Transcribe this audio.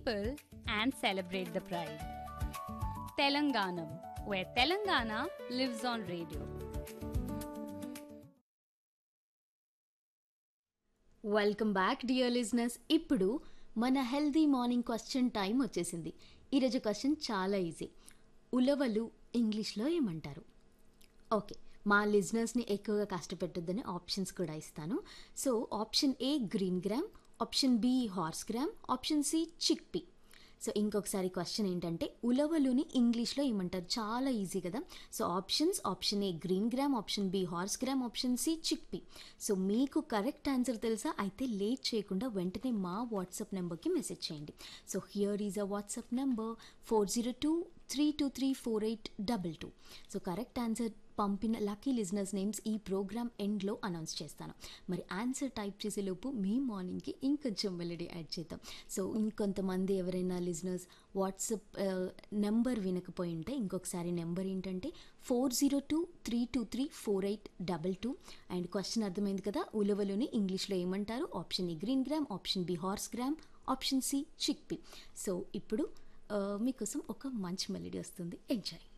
people and celebrate the pride. Telanganam, where Telangana lives on radio. Welcome back dear listeners ఇప్పుడు మన healthy morning question time వచ్చేసింది ఈరోజు question చాలా easy ఉలవలు ఇంగ్లీష్లో ఏమంటారు ఓకే మా లిజినెస్ని ఎక్కువగా కష్టపెట్టొద్దని ఆప్షన్స్ కూడా ఇస్తాను so option A green gram option B horse gram option C chickpea so ఇంకొకసారి క్వశ్చన్ ఏంటంటే ఉలవలుని ఇంగ్లీష్లో ఏమంటారు చాలా ఈజీ కదా so options option A green gram option B horse gram option C chickpea so మీకు correct answer తెలుసా అయితే లేట్ చేయకుండా వెంటనే మా వాట్సాప్ నెంబర్కి మెసేజ్ చేయండి so here is a WhatsApp number four zero two three two three four eight double two so correct answer పంపిన lucky listeners names ఈ ప్రోగ్రామ్ ఎండ్లో అనౌన్స్ చేస్తాను మరి ఆన్సర్ టైప్ చేసేలోపు మీ మార్నింగ్కి ఇంకొంచెం మెలడీ యాడ్ చేద్దాం సో ఇంకొంతమంది ఎవరైనా లిజనర్స్ వాట్సాప్ నెంబర్ వినకపోయి ఉంటే ఇంకొకసారి నెంబర్ ఏంటంటే four zero two three two three four eight double two and question అర్థమైంది కదా ఉలవలుని ఇంగ్లీష్లో ఏమంటారు option A green gram option B horse gram option C chickpea so ఇప్పుడు ఆ, మీకోసం ఒక మంచి మెలడీ వస్తుంది ఎంజాయ్